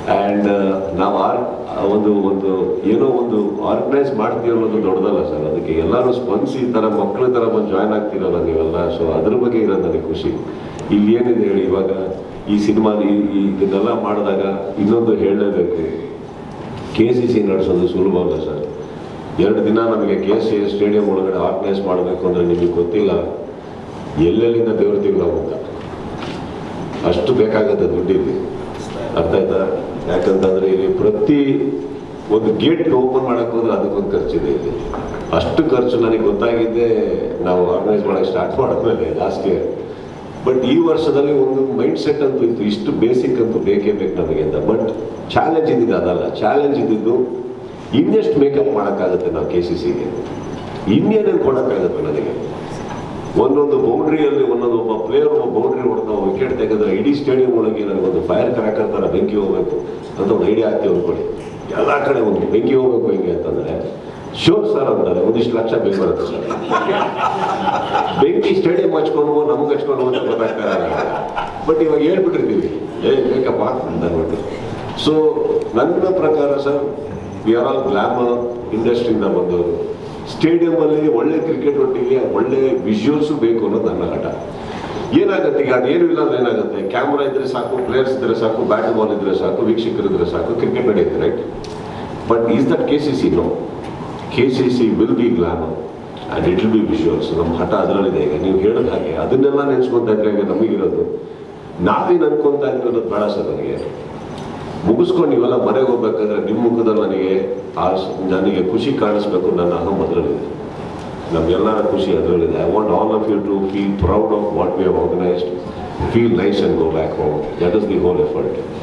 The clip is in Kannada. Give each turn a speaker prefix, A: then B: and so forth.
A: ಆ್ಯಂಡ್ ನಾವು ಆರ್ ಒಂದು ಒಂದು ಏನೋ ಒಂದು ಆರ್ಗನೈಸ್ ಮಾಡ್ತೀವಿ ಅನ್ನೋದು ದೊಡ್ಡದಲ್ಲ ಸರ್ ಅದಕ್ಕೆ ಎಲ್ಲರೂ ಸ್ಪಂದಿಸಿ ಈ ಥರ ಮಕ್ಕಳ ಥರ ಬಂದು ಜಾಯ್ನ್ ಆಗ್ತಿರಲ್ಲ ನೀವೆಲ್ಲ ಸೊ ಅದ್ರ ಬಗ್ಗೆ ಇರೋದು ನನಗೆ ಖುಷಿ ಇಲ್ಲಿ ಏನಿದೆ ಹೇಳಿ ಇವಾಗ ಈ ಸಿನಿಮಾ ಇದನ್ನೆಲ್ಲ ಮಾಡಿದಾಗ ಇನ್ನೊಂದು ಹೇಳಲೇಬೇಕು ಕೆ ಸಿ ಸಿ ನಡೆಸೋದು ಸುಲಭ ಅಲ್ಲ ಸರ್ ಎರಡು ದಿನ ನಮಗೆ ಕೆ ಸಿ ಸ್ಟೇಡಿಯಂ ಒಳಗಡೆ ಆರ್ಗನೈಸ್ ಮಾಡಬೇಕು ಅಂದರೆ ನಿಮಗೆ ಗೊತ್ತಿಲ್ಲ ಎಲ್ಲೆಲ್ಲಿಂದ ದೇವ್ರ ತಿಂಗಳಾಗುತ್ತ ಅಷ್ಟು ಬೇಕಾಗತ್ತೆ ದುಡ್ಡಿಲ್ಲಿ ಅರ್ಥ ಆಯ್ತಾ ಯಾಕಂತಂದ್ರೆ ಇಲ್ಲಿ ಪ್ರತಿ ಒಂದು ಗೇಟ್ ಓಪನ್ ಮಾಡಕ್ ಹೋದ್ರೆ ಅದಕ್ಕೊಂದು ಖರ್ಚಿದೆ ಇಲ್ಲಿ ಅಷ್ಟು ಖರ್ಚು ನನಗೆ ಗೊತ್ತಾಗಿದ್ದೆ ನಾವು ಆರ್ಗನೈಸ್ ಮಾಡಕ್ಕೆ ಸ್ಟಾರ್ಟ್ ಮಾಡಿದ್ಮೇಲೆ ಲಾಸ್ಟ್ ಇಯರ್ ಬಟ್ ಈ ವರ್ಷದಲ್ಲಿ ಒಂದು ಮೈಂಡ್ ಸೆಟ್ ಅಂತೂ ಇತ್ತು ಇಷ್ಟು ಬೇಸಿಕ್ ಅಂತೂ ಬೇಕೇ ಬೇಕು ನಮಗೆ ಅಂತ ಬಟ್ ಚಾಲೆಂಜ್ ಇದ್ದಿದ್ದು ಅದಲ್ಲ ಚಾಲೆಂಜ್ ಇದ್ದಿದ್ದು ಇನ್ನೆಷ್ಟು ಮೇಕಪ್ ಮಾಡೋಕ್ಕಾಗುತ್ತೆ ನಾವು ಕೆ ಸಿ ಸಿಗೆ ಇನ್ನೇನೇನು ಕೊಡೋಕ್ಕಾಗುತ್ತೆ ನನಗೆ ಒಂದೊಂದು ಬೌಂಡ್ರಿಯಲ್ಲಿ ಒಂದೊಂದು ಒಬ್ಬ ಪ್ಲೇಯರ್ ಒಬ್ಬ ಬೌಂಡ್ರಿ ಹೊಡೆದ ವಿಕೆಟ್ ತೆಗೆದ್ರೆ ಇಡೀ ಸ್ಟೇಡಿಯಂ ಒಳಗೆ ನನಗೆ ಒಂದು ಫೈರ್ ಕ್ರ್ಯಾಕರ್ ಥರ ಬೆಂಕಿ ಹೋಗ್ಬೇಕು ಅಂತ ಒಂದು ಐಡಿಯಾ ಆಗ್ತೀವಿ ಅನ್ಕೊಳ್ಳಿ ಎಲ್ಲ ಕಡೆ ಒಂದು ಬೆಂಕಿ ಹೋಗ್ಬೇಕು ಹೆಂಗೆ ಅಂತಂದ್ರೆ ಶೋರ್ ಸರ್ ಅಂತಾರೆ ಒಂದಿಷ್ಟು ಲಕ್ಷ ಬೇಕು ಬರುತ್ತೆ ಸರ್ ಬೆಂಕಿ ಸ್ಟೇಡಿಯಂ ಹಚ್ಕೊಂಡು ನಮಗೆ ಹಚ್ಕೊಂಡು ಅಂತ ಗೊತ್ತಾಗ್ತಾ ಇರಲ್ಲ ಬಟ್ ಇವಾಗ ಹೇಳ್ಬಿಟ್ಟಿರ್ತೀವಿ ಏ ಬೇಕಪ್ಪ ಅಂತ ಅಂದ್ಬಿಟ್ಟು ಸೊ ನನ್ನ ಪ್ರಕಾರ sir we are all glamour ಇಂಡಸ್ಟ್ರಿಯಿಂದ ಬಂದವರು ಸ್ಟೇಡಿಯಂ ಅಲ್ಲಿ ಒಳ್ಳೆ ಕ್ರಿಕೆಟ್ ಒಟ್ಟಿಗೆ ಒಳ್ಳೆ ವಿಜುವಲ್ಸು ಬೇಕು ಅನ್ನೋದು ನನ್ನ ಹಠ ಏನಾಗುತ್ತೆ ಈಗ ಅದೇನು ಇಲ್ಲ ಅಂದ್ರೆ ಏನಾಗುತ್ತೆ ಕ್ಯಾಮ್ರಾ ಇದ್ರೆ ಸಾಕು ಪ್ಲೇಯರ್ಸ್ ಇದ್ರೆ ಸಾಕು ಬ್ಯಾಟ್ ಬಾಲ್ ಇದ್ರೆ ಸಾಕು ವೀಕ್ಷಕರು ಇದ್ರೆ ಸಾಕು ಕ್ರಿಕೆಟ್ ನಡೆಯುತ್ತೆ right but is that K C C no K C C will be glamour and it will be visuals ನಮ್ಮ ಹಠ ಅದರಲ್ಲಿದೆ ಈಗ ನೀವು ಹೇಳಿದ ಹಾಗೆ ಅದನ್ನೆಲ್ಲ ನೆನೆಸ್ಕೊಂತ ಇದ್ರೆ ಈಗ ನಮಗಿರೋದು ನಾವೇನು ಅನ್ಕೊಂತ ಇದ್ವಿ ಅನ್ನೋದು ಬೇಡ ಸರ್ ನನಗೆ ಮುಗಿಸ್ಕೊಂಡು ನೀವೆಲ್ಲ ಮನೆಗೆ ಹೋಗ್ಬೇಕಾದ್ರೆ ನಿಮ್ಮ ಮುಖದಲ್ಲಿ ನನಗೆ ಆ ಸ- ನನಗೆ ಖುಷಿ ಕಾಣಿಸ್ಬೇಕು ನನ್ನ ಅಹಂ ಅದರಲ್ಲಿದೆ ನಮ್ಗೆಲ್ಲರ ಖುಷಿ ಅದರಲ್ಲಿದೆ I want all of you to feel proud of what we have organised feel nice and go back home that is the whole effort